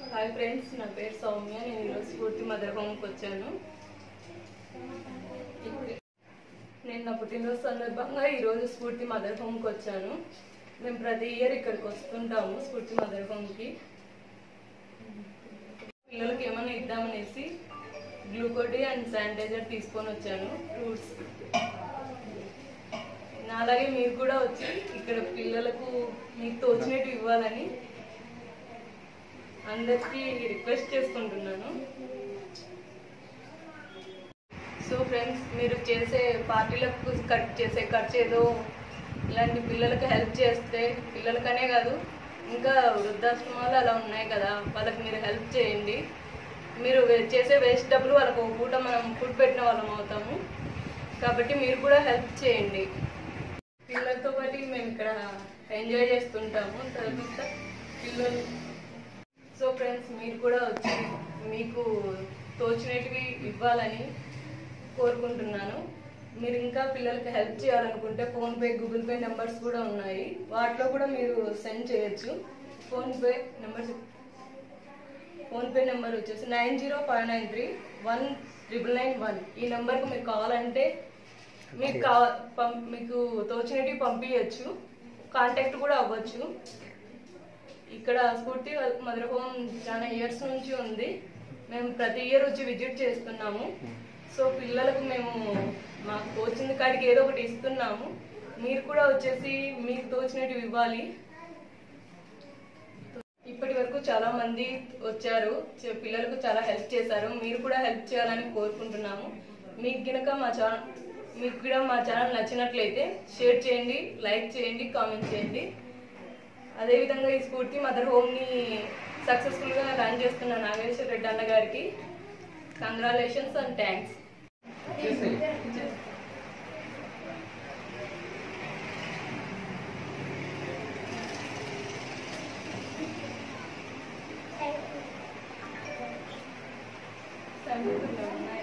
hi friends నా పేరు సౌమ్య నేను ఈరోజు స్ఫూర్తి మదర్ హోమ్కి వచ్చాను ఇప్పుడు నేను నా పుట్టినరోజు సందర్భంగా ఈరోజు స్ఫూర్తి మదర్ హోమ్కి వచ్చాను మేము ప్రతి ఇయర్ ఇక్కడికి వస్తుంటాము స్ఫూర్తి మదర్ హోమ్కి పిల్లలకి ఏమైనా ఇద్దామనేసి గ్లూకోడి అండ్ శానిటైజర్ తీసుకొని వచ్చాను ఫ్రూట్స్ అలాగే మీరు కూడా వచ్చి ఇక్కడ పిల్లలకు మీకు తోచినట్టు ఇవ్వాలని అందరికీ రిక్వెస్ట్ చేసుకుంటున్నాను సో ఫ్రెండ్స్ మీరు చేసే పార్టీలకు కట్ చేసే ఖర్చు ఏదో ఇలాంటి పిల్లలకి హెల్ప్ చేస్తే పిల్లలకనే కాదు ఇంకా వృద్ధాశ్రమాలు అలా ఉన్నాయి కదా వాళ్ళకి మీరు హెల్ప్ చేయండి మీరు వే- చేసే వేస్ట్ డబ్బులు వాళ్ళకు ఒక పూట మనం ఫుడ్ పెట్టిన వాళ్ళం అవుతాము కాబట్టి మీరు కూడా హెల్ప్ చేయండి పిల్లలతో పాటు మేము ఇక్కడ ఎంజాయ్ చేస్తుంటాము తర్వాత పిల్లలు సో ఫ్రెండ్స్ మీరు కూడా వచ్చి మీకు తోచినటివి ఇవ్వాలని కోరుకుంటున్నాను మీరు ఇంకా పిల్లలకి హెల్ప్ చేయాలనుకుంటే ఫోన్పే గూగుల్ పే నెంబర్స్ కూడా ఉన్నాయి వాటిలో కూడా మీరు సెండ్ చేయొచ్చు ఫోన్పే నెంబర్ ఫోన్పే నెంబర్ వచ్చేసి nine zero five nine three one triple nine one ఈ నెంబర్కి మీకు కావాలంటే మీకు కావ పం మీకు తోచినవి పంపించచ్చు కాంటాక్ట్ కూడా అవ్వచ్చు ఇక్కడ స్ఫూర్తి మదర్ హోమ్ చాలా ఇయర్స్ నుంచి ఉంది మేము ప్రతి ఇయర్ వచ్చి విజిట్ చేస్తున్నాము సో పిల్లలకు మేము మాకు తోచిన కాడికి ఏదో ఒకటి ఇస్తున్నాము మీరు కూడా వచ్చేసి మీకు తోచినట్టు ఇవ్వాలి ఇప్పటి వరకు చాలా మంది వచ్చారు చ- పిల్లలకు చాలా హెల్ప్ చేశారు మీరు కూడా హెల్ప్ చేయాలని కోరుకుంటున్నాము మీకు గనక మా ఛానల్ మీకు కూడా మా ఛానల్ నచ్చినట్లయితే షేర్ చేయండి లైక్ చేయండి కామెంట్ చేయండి అదేవిధంగా ఈ స్ఫూర్తి మదర్ హోమ్ని సక్సెస్ఫుల్గా రన్ చేస్తున్న నాగేశ్వర రెడ్డి అన్న గారికి కంగ్రాచులేషన్స్ అండ్ థ్యాంక్స్ ఉన్నాయి